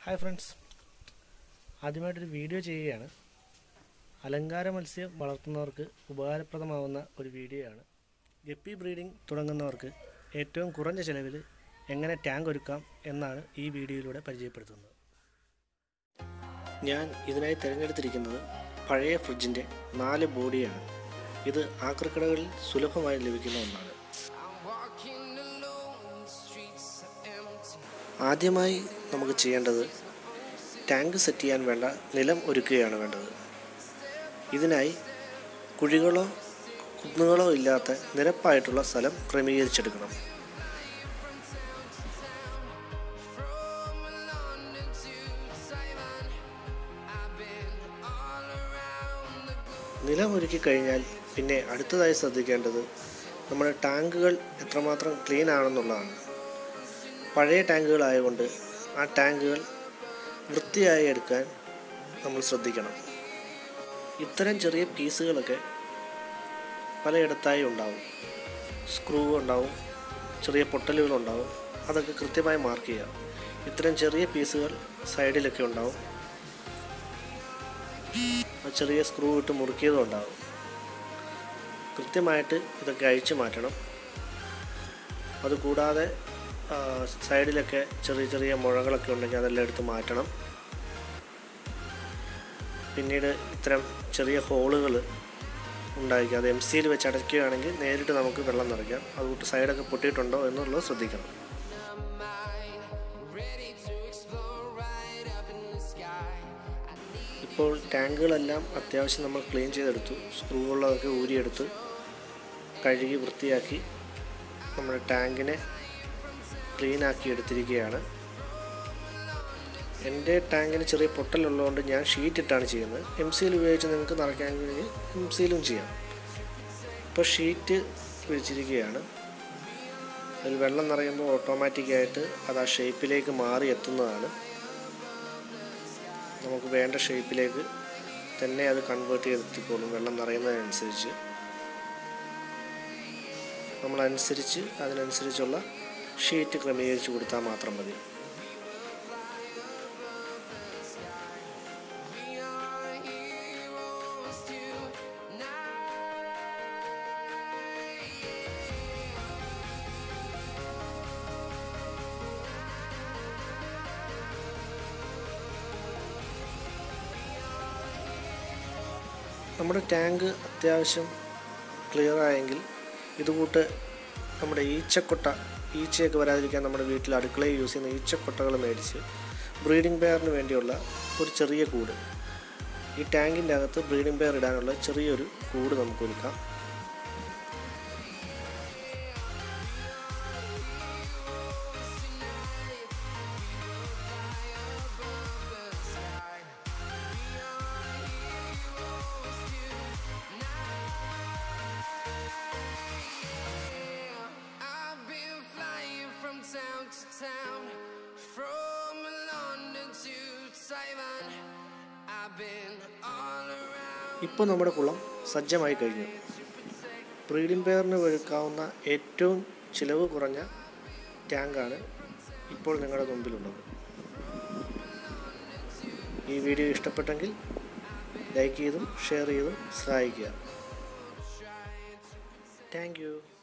Hi friends ആദ്യമായിട്ടൊരു video ചെയ്യുകയാണ് അലങ്കാര മത്സ്യം വളർത്തുന്നവർക്ക് ഉപകാരപ്രദമാവുന്ന ഒരു വീഡിയോയാണ് ഗപ്പി ബ്രീഡിംഗ് തുടങ്ങുന്നവർക്ക് ഏറ്റവും കുറഞ്ഞ ചിലവിൽ എങ്ങനെ ടാങ്ക് ഒരുക്കാം എന്നാണ് ഈ വീഡിയോയിലൂടെ പരിചയപ്പെടുത്തുന്നത് ഞാൻ ഇതിനായി തിരഞ്ഞെടുത്തിരിക്കുന്നത് പഴയ ഫ്രിഡ്ജിൻ്റെ നാല് ബോഡിയാണ് ഇത് ആക്രിക്കടകളിൽ സുലഭമായി ലഭിക്കുന്ന ഒന്നാണ് ആദ്യമായി നമുക്ക് ചെയ്യേണ്ടത് ടാങ്ക് സെറ്റ് ചെയ്യാൻ വേണ്ട നിലം ഒരുക്കുകയാണ് വേണ്ടത് ഇതിനായി കുഴികളോ കുന്നുകളോ ഇല്ലാത്ത നിരപ്പായിട്ടുള്ള സ്ഥലം ക്രമീകരിച്ചെടുക്കണം നിലം ഒരുക്കി കഴിഞ്ഞാൽ പിന്നെ അടുത്തതായി ശ്രദ്ധിക്കേണ്ടത് നമ്മുടെ ടാങ്കുകൾ എത്രമാത്രം ക്ലീൻ ആണെന്നുള്ളതാണ് പഴയ ടാങ്കുകളായതുകൊണ്ട് ആ ടാങ്കുകൾ വൃത്തിയായി എടുക്കാൻ നമ്മൾ ശ്രദ്ധിക്കണം ഇത്തരം ചെറിയ പീസുകളൊക്കെ പലയിടത്തായി ഉണ്ടാവും സ്ക്രൂ ഉണ്ടാവും ചെറിയ പൊട്ടലുകളുണ്ടാവും അതൊക്കെ കൃത്യമായി മാർക്ക് ചെയ്യുക ഇത്തരം ചെറിയ പീസുകൾ സൈഡിലൊക്കെ ഉണ്ടാവും ആ ചെറിയ സ്ക്രൂ ഇട്ട് മുറുക്കിയതും ഉണ്ടാവും കൃത്യമായിട്ട് ഇതൊക്കെ അഴിച്ചു മാറ്റണം അതുകൂടാതെ ആ, സൈഡിലൊക്കെ ചെറിയ ചെറിയ മുഴകളൊക്കെ ഉണ്ടെങ്കിൽ അതെല്ലാം എടുത്ത് മാറ്റണം പിന്നീട് ഇത്തരം ചെറിയ ഹോളുകൾ ഉണ്ടായിരിക്കും അത് എം സിയിൽ വെച്ച് അടയ്ക്കുകയാണെങ്കിൽ നേരിട്ട് നമുക്ക് വെള്ളം നിറയ്ക്കാം അതുകൊണ്ട് സൈഡൊക്കെ പൊട്ടിയിട്ടുണ്ടോ എന്നുള്ളത് ശ്രദ്ധിക്കണം ഇപ്പോൾ ടാങ്കുകളെല്ലാം അത്യാവശ്യം നമ്മൾ ക്ലീൻ ചെയ്തെടുത്തു സ്ക്രൂകളൊക്കെ ഊരിയെടുത്ത് കഴുകി വൃത്തിയാക്കി നമ്മുടെ ടാങ്കിനെ ക്ലീൻ ആക്കി എടുത്തിരിക്കുകയാണ് എൻ്റെ ടാങ്കിന് ചെറിയ പൊട്ടലുള്ളതുകൊണ്ട് ഞാൻ ഷീറ്റ് ഇട്ടാണ് ചെയ്യുന്നത് എം സിയിൽ ഉപയോഗിച്ച് നിങ്ങൾക്ക് നിറയ്ക്കാൻ കഴിഞ്ഞ് എം സിയിലും ചെയ്യാം ഇപ്പോൾ ഷീറ്റ് വെച്ചിരിക്കുകയാണ് അതിൽ വെള്ളം നിറയുമ്പോൾ ഓട്ടോമാറ്റിക്കായിട്ട് അത് ആ ഷേപ്പിലേക്ക് മാറി എത്തുന്നതാണ് നമുക്ക് വേണ്ട ഷേപ്പിലേക്ക് തന്നെ അത് കൺവേർട്ട് ചെയ്തെത്തിക്കോളും വെള്ളം നിറയുന്നതിനനുസരിച്ച് നമ്മളനുസരിച്ച് അതിനനുസരിച്ചുള്ള ഷീറ്റ് ക്രമീകരിച്ച് കൊടുത്താൽ മാത്രം മതി നമ്മുടെ ടാങ്ക് അത്യാവശ്യം ക്ലിയർ ആയെങ്കിൽ ഇതുകൂട്ട് നമ്മുടെ ഈച്ചക്കൊട്ട ഈച്ചയൊക്കെ വരാതിരിക്കാൻ നമ്മുടെ വീട്ടിൽ അടുക്കളയിൽ യൂസ് ചെയ്യുന്ന ഈച്ചക്കൊട്ടകൾ മേടിച്ച് ബ്രീഡിംഗ് പെയറിന് വേണ്ടിയുള്ള ഒരു ചെറിയ കൂട് ഈ ടാങ്കിൻ്റെ അകത്ത് ബ്രീഡിംഗ് പെയർ ഇടാനുള്ള ചെറിയൊരു കൂട് നമുക്ക് ഒരുക്കാം I've been flying from town to town, from London to Taiwan. I've been all around. ഇപ്പോൾ നമ്മുടെ കുളം സജ്ജമായി കഴിഞ്ഞു ബ്രീഡിംഗ് പെയറിന് വെഴുക്കാവുന്ന ഏറ്റവും ചിലവ് കുറഞ്ഞ ടാങ്കാണ് ഇപ്പോൾ നിങ്ങളുടെ മുമ്പിലുള്ളത് ഈ വീഡിയോ ഇഷ്ടപ്പെട്ടെങ്കിൽ ലൈക്ക് ചെയ്തും ഷെയർ ചെയ്തും സഹായിക്കുക താങ്ക് യു